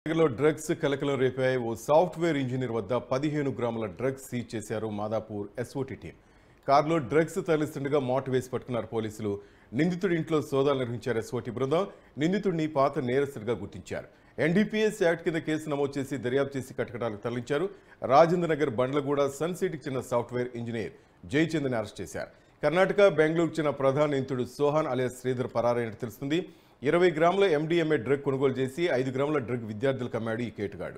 లో డ్రగ్స్ కలకలం రేపాయి ఓ software engineer వద్ద పదిహేను గ్రాముల డ్రగ్స్ సీజ్ చేశారు మాదాపూర్ ఎస్ఓటి టీం కారులో డ్రగ్స్ తరలిస్తుండగా మోట వేసి పట్టుకున్నారు పోలీసులు నిందితుడి ఇంట్లో సోదాలు నిర్వహించారు ఎస్ఓటి బృందం నిందితుడిని పాత నేరస్తుడిగా గుర్తించారు ఎన్డీపీఎస్ యాక్ట్ కింద కేసు నమోదు చేసి దర్యాప్తు చేసి కటకటాలకు తరలించారు రాజేంద్ర నగర్ బండ్లగూడ సన్ సిటీకి చెందిన సాఫ్ట్వేర్ ఇంజనీర్ జయచంద్ని అరెస్ట్ చేశారు కర్ణాటక బెంగళూరుకు చెందిన ప్రధాన నిందితుడు సోహాన్ అలియాస్ శ్రీధర్ పరారైనట్టు తెలుస్తుంది ఇరవై గ్రాముల ఎండిఎంఏ డ్రగ్ కొనుగోలు చేసి ఐదు గ్రాముల డ్రగ్ విద్యార్థులకు అమ్మాడు ఈ కేటుగాడు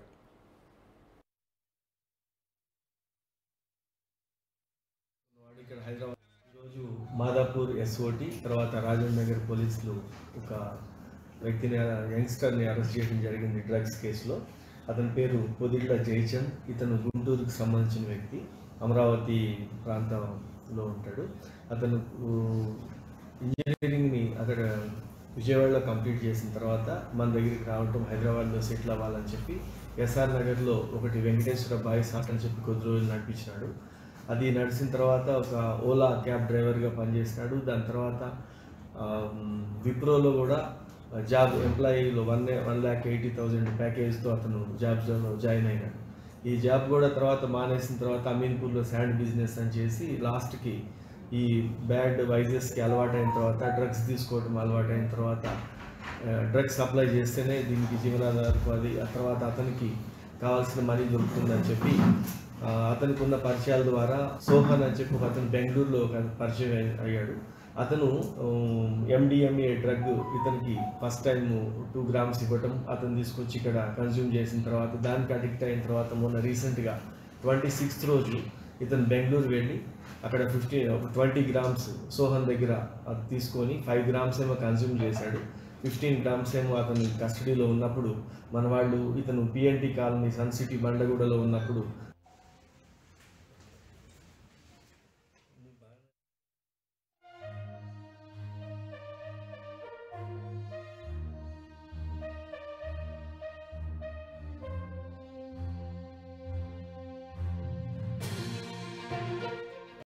వాడు ఇక్కడ హైదరాబాద్ ఈరోజు మాదాపూర్ ఎస్ఓటి తర్వాత రాజేంద్ర నగర్ పోలీసులు ఒక వ్యక్తిని యంగ్స్టర్ని అరెస్ట్ చేయడం జరిగింది డ్రగ్స్ కేసులో అతని పేరు పొదిళ్ళ జయచంద్ ఇతను గుంటూరుకు సంబంధించిన వ్యక్తి అమరావతి ప్రాంతంలో ఉంటాడు అతను ఊ, ఇంజనీరింగ్ని అక్కడ విజయవాడలో కంప్లీట్ చేసిన తర్వాత మన దగ్గరికి రావటం హైదరాబాద్లో సెటిల్ అవ్వాలని చెప్పి ఎస్ఆర్ నగర్లో ఒకటి వెంకటేశ్వర బాయ్స్ హాట్ అని చెప్పి కొద్ది రోజులు నడిపించినాడు అది నడిచిన తర్వాత ఒక ఓలా క్యాబ్ డ్రైవర్గా పనిచేసినాడు దాని తర్వాత ఆ, విప్రోలో కూడా జాబ్ ఎంప్లాయీలో one one lakh eighty thousand ప్యాకేజ్తో అతను జాబ్స్లో జాయిన్ అయినాడు ఈ జాబ్ కూడా తర్వాత మానేసిన తర్వాత అమీన్పూర్లో శాండ్ బిజినెస్ అని చేసి లాస్ట్కి ఈ బ్యాడ్ వైజెస్కి అలవాటైన తర్వాత డ్రగ్స్ తీసుకోవడం అలవాటైన తర్వాత డ్రగ్స్ సప్లై చేస్తేనే దీనికి జీవనాధారకు అది ఆ తర్వాత అతనికి కావాల్సిన మనీ దొరుకుతుందని చెప్పి ఆ, అతనికి ఉన్న పరిచయాల ద్వారా సోహన్ అని చెప్పి ఒక అతను బెంగళూరులో ఒక పరిచయం అయ్య- అయ్యాడు అతను ఎండిఎంఏ డ్రగ్ ఇతనికి ఫస్ట్ టైం టూ గ్రామ్స్ ఇవ్వటం అతను తీసుకొచ్చి ఇక్కడ కన్జ్యూమ్ చేసిన తర్వాత దానికి అడిక్ట్ అయిన తర్వాత మొన్న రీసెంట్గా ట్వంటీ సిక్స్త్ రోజు ఇతను బెంగళూరు వెళ్ళి అక్కడ ఫిఫ్టీన్ ఒక ట్వంటీ గ్రామ్స్ సోహన్ దగ్గర అది తీసుకొని ఫైవ్ గ్రామ్స్ ఏమో కన్జ్యూమ్ చేశాడు ఫిఫ్టీన్ గ్రామ్స్ ఏమో అతను కస్టడీలో ఉన్నప్పుడు మన వాళ్ళు ఇతను పిఎన్టీ కాలనీ సన్ సిటీ బండగూడలో ఉన్నప్పుడు